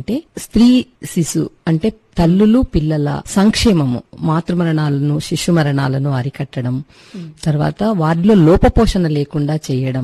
ఏంటంటే స్త్రీ శిశు అంటే తల్లులు పిల్లల సంక్షేమము మాతృ మరణాలను శిశు మరణాలను అరికట్టడం తర్వాత వారిలో లోపపోషణ లేకుండా చేయడం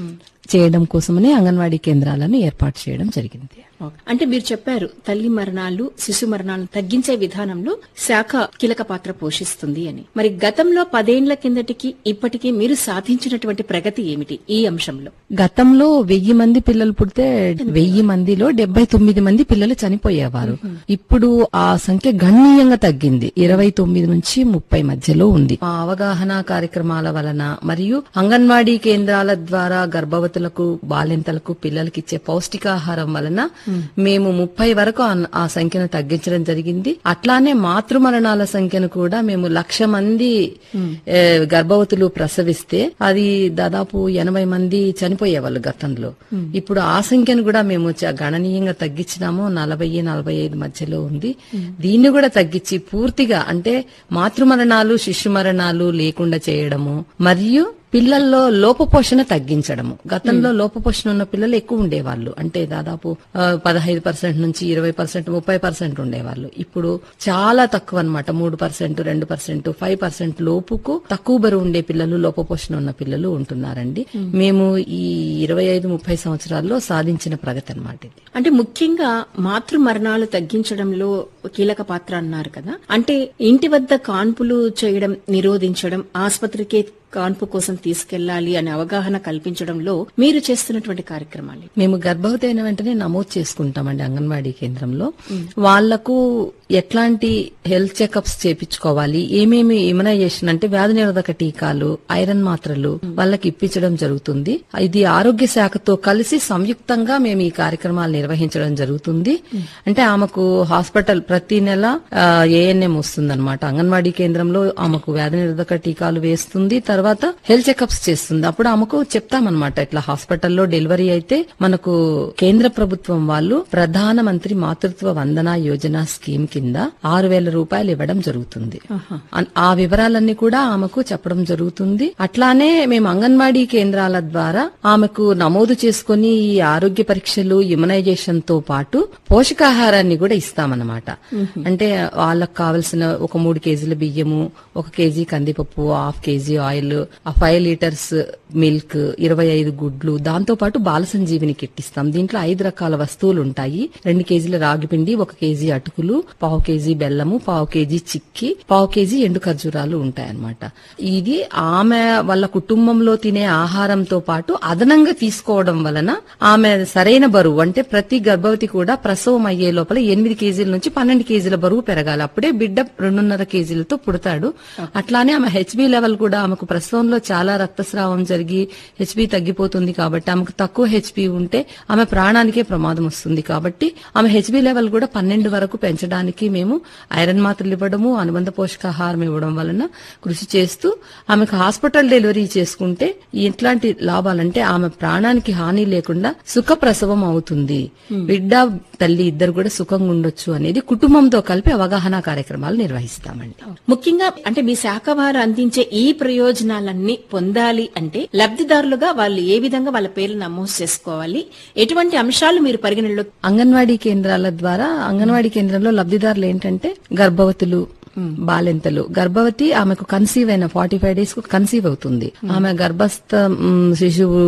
చేయడం కోసమనే అంగన్వాడీ కేంద్రాలను ఏర్పాటు చేయడం జరిగింది అంటే మీరు చెప్పారు తల్లి మరణాలు శిశు మరణాలను తగ్గించే విధానంలో శాఖ కీలక పాత్ర పోషిస్తుంది అని మరి గతంలో పదేండ్ల కిందటికి ఇప్పటికీ మీరు సాధించినటువంటి ప్రగతి ఏమిటి ఈ అంశంలో గతంలో వెయ్యి మంది పిల్లలు పుడితే వెయ్యి మందిలో డెబ్బై తొమ్మిది మంది పిల్లలు చనిపోయేవారు ఇప్పుడు ఆ సంఖ్య గణనీయంగా తగ్గింది ఇరవై తొమ్మిది నుంచి ముప్పై మధ్యలో ఉంది ఆ అవగాహన కార్యక్రమాల వలన మరియు అంగన్వాడీ కేంద్రాల ద్వారా గర్భవతులకు బాలింతలకు పిల్లలకి ఇచ్చే పౌష్టికాహారం వలన మేము ముప్పై వరకు ఆ- ఆ సంఖ్యను తగ్గించడం జరిగింది అట్లానే మాతృ మరణాల సంఖ్యను కూడా మేము లక్ష మంది ఏ, గర్భవతులు ప్రసవిస్తే అది దాదాపు ఎనభై మంది చనిపోయేవాళ్ళు గతంలో ఇప్పుడు ఆ సంఖ్యను కూడా మేము చ- గణనీయంగా తగ్గించినాము నలభై నలభై ఐదు మధ్యలో ఉంది దీన్ని కూడా తగ్గించి పూర్తిగా అంటే మాతృ మరణాలు శిశు మరణాలు లేకుండా చేయడము మరియు పిల్లల్లో లోపపోషణ తగ్గించడము గతంలో లోపపోషణ ఉన్న పిల్లలు ఎక్కువ ఉండేవాళ్ళు అంటే దాదాపు పదహైదు పర్సెంట్ నుంచి ఇరవై పర్సెంట్ ముప్పై పర్సెంట్ ఉండేవాళ్ళు ఇప్పుడు చాలా తక్కువ అన్నమాట మూడు పర్సెంట్ రెండు పర్సెంట్ ఫైవ్ పర్సెంట్ లోపుకు తక్కువ బరువు ఉండే పిల్లలు లోపపోషణ ఉన్న పిల్లలు ఉంటున్నారండి మేము ఈ ఇరవై ఐదు ముప్పై సంవత్సరాల్లో సాధించిన ప్రగతి అన్నమాట ఇది అంటే ముఖ్యంగా మాతృ మరణాలు తగ్గించడంలో కీలక పాత్ర అన్నారు కదా అంటే ఇంటి వద్ద కాన్పులు చేయడం నిరోధించడం ఆసుపత్రికి కాన్పు కోసం తీసుకెళ్లాలి అనే అవగాహన కల్పించడంలో మీరు చేస్తున్నటువంటి కార్యక్రమాలు మేము గర్భవతి అయిన వెంటనే నమోదు చేసుకుంటామండి అంగన్వాడీ కేంద్రంలో వాళ్లకు ఎట్లాంటి హెల్త్ చెకప్స్ చేపించుకోవాలి ఏమేమి ఇమ్యునైజేషన్ అంటే వ్యాధి నిరోధక టీకాలు ఐరన్ మాత్రలు వాళ్ళకి ఇప్పించడం జరుగుతుంది ఇది ఆరోగ్య శాఖతో కలిసి సంయుక్తంగా మేము ఈ కార్యక్రమాలు నిర్వహించడం జరుగుతుంది అంటే ఆమెకు హాస్పిటల్ ప్రతి నెల ఏఎన్ఎం వస్తుంది అనమాట అంగన్వాడీ కేంద్రంలో ఆమెకు వ్యాధి నిరోధక టీకాలు వేస్తుంది తర్వాత హెల్త్ చెకప్స్ చేస్తుంది అప్పుడు ఆమెకు చెప్తామన్నమాట ఇట్లా హాస్పిటల్లో డెలివరీ అయితే మనకు కేంద్ర ప్రభుత్వం వాళ్ళు ప్రధాన మంత్రి మాతృత్వ వందన యోజన స్కీమ్ కింద ఆరు వేల రూపాయలు ఇవ్వడం జరుగుతుంది అన్- ఆ వివరాలన్నీ కూడా ఆమెకు చెప్పడం జరుగుతుంది అట్లానే మేము అంగన్వాడీ కేంద్రాల ద్వారా ఆమెకు నమోదు చేసుకుని ఈ ఆరోగ్య పరీక్షలు ఇమ్యునైజేషన్ తో పాటు పోషకాహారాన్ని కూడా ఇస్తామన్నమాట అంటే వాళ్ళకు కావలసిన ఒక మూడు కేజీల బియ్యము ఒక కేజీ కందిపప్పు హాఫ్ కేజీ ఆయిల్ ఆ ఫైవ్ లీటర్స్ మిల్క్ ఇరవై ఐదు గుడ్లు దాంతో పాటు బాల సంజీవిని కిట్ ఇస్తాం దీంట్లో ఐదు రకాల వస్తువులు ఉంటాయి రెండు కేజీల రాగిపిండి ఒక కేజీ అటుకులు పావు కేజీ బెల్లము పావు కేజీ చిక్కి పావు కేజీ ఎండు ఖర్జూరాలు ఉంటాయన్నమాట ఇది ఆమె వాళ్ళ కుటుంబంలో తినే ఆహారంతో పాటు అదనంగా తీసుకోవడం వలన ఆమె సరైన బరువు అంటే ప్రతి గర్భవతి కూడా ప్రసవం అయ్యే లోపల ఎనిమిది కేజీల నుంచి పన్నెండు కేజీల బరువు పెరగాలి అప్పుడే బిడ్డ రెండున్నర కేజీలతో పుడతాడు అట్లానే ఆమె హెచ్బి లెవెల్ కూడా ఆమెకు ప్రసవంలో చాలా రక్తస్రావం జరిగి హెచ్బి తగ్గిపోతుంది కాబట్టి ఆమెకు తక్కువ హెచ్బి ఉంటే ఆమె ప్రాణానికే ప్రమాదం వస్తుంది కాబట్టి ఆమె హెచ్బి లెవెల్ కూడా పన్నెండు వరకు పెంచడానికి మేము ఐరన్ మాత్రలు ఇవ్వడము అనుబంధ పోషకాహారం ఇవ్వడం వలన కృషి చేస్తూ ఆమెకు హాస్పిటల్ డెలివరీ చేసుకుంటే ఇట్లాంటి లాభాలంటే ఆమె ప్రాణానికి హాని లేకుండా సుఖ ప్రసవం అవుతుంది బిడ్డ తల్లి ఇద్దరు కూడా సుఖంగా ఉండొచ్చు అనేది కుటుంబంతో కలిపి అవగాహన కార్యక్రమాలు నిర్వహిస్తామండి ముఖ్యంగా అంటే మీ శాఖ వారు అందించే ఈ ప్రయోజనాలన్నీ పొందాలి అంటే లబ్ధిదారులుగా వాళ్ళు ఏ విధంగా వాళ్ళ పేర్లు నమోదు చేసుకోవాలి ఎటువంటి అంశాలు మీరు పరిగణనలో అంగన్వాడీ కేంద్రాల ద్వారా అంగన్వాడీ కేంద్రంలో లబ్ధిదారులు ఏంటంటే గర్భవతులు బాలింతలు గర్భవతి ఆమెకు కన్సీవ్ అయిన ఫార్టీ ఫైవ్ డేస్ కు కన్సీవ్ అవుతుంది ఆమె గర్భస్థ మ్, శిశువు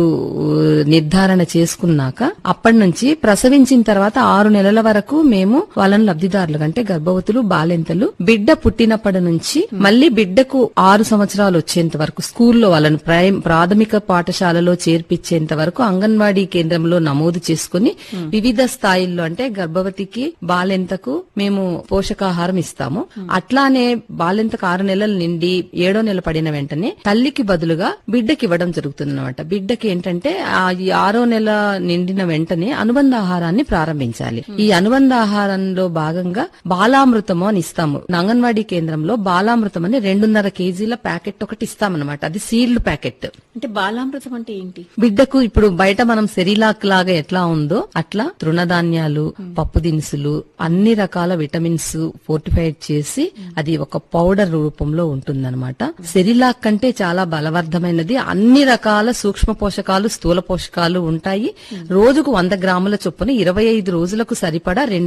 నిర్ధారణ చేసుకున్నాక అప్పటి నుంచి ప్రసవించిన తర్వాత ఆరు నెలల వరకు మేము వాళ్ళని లబ్ధిదారులు అంటే గర్భవతులు బాలింతలు బిడ్డ పుట్టినప్పటి నుంచి మళ్ళీ బిడ్డకు ఆరు సంవత్సరాలు వచ్చేంత వరకు స్కూల్లో వాళ్ళని ప్రైమ్ ప్రాథమిక పాఠశాలలో చేర్పించేంత వరకు అంగన్వాడీ కేంద్రంలో నమోదు చేసుకుని వివిధ స్థాయిల్లో అంటే గర్భవతికి బాలెంతకు మేము పోషకాహారం ఇస్తాము అట్లానే బాలెంతకు ఆరు నెలల నిండి ఏడో నెల పడిన వెంటనే తల్లికి బదులుగా బిడ్డకి ఇవ్వడం జరుగుతుంది అనమాట బిడ్డకి ఏంటంటే ఆ ఈ ఆరో నెల నిండిన వెంటనే అనుబంధ ఆహారాన్ని ప్రారంభించాలి ఈ అనుబంధ ఆహారంలో భాగంగా బాలామృతము అని ఇస్తాము అంగన్వాడీ కేంద్రంలో బాలామృతం అని రెండున్నర కేజీల ప్యాకెట్ ఒకటి ఇస్తామన్నమాట అది సీల్డ్ ప్యాకెట్ అంటే బాలామృతం అంటే ఏంటి బిడ్డకు ఇప్పుడు బయట మనం సెరిలాక్ లాగా ఎట్లా ఉందో అట్లా తృణధాన్యాలు పప్పు దినుసులు అన్ని రకాల విటమిన్స్ ఫోర్టిఫైడ్ చేసి అది ఒక పౌడర్ రూపంలో ఉంటుందన్నమాట సెరిలాక్ కంటే చాలా బలవర్ధమైనది అన్ని రకాల సూక్ష్మ పోషకాలు స్థూల పోషకాలు ఉంటాయి రోజుకు వంద గ్రాముల చొప్పున ఇరవై ఐదు రోజులకు సరిపడా రెండు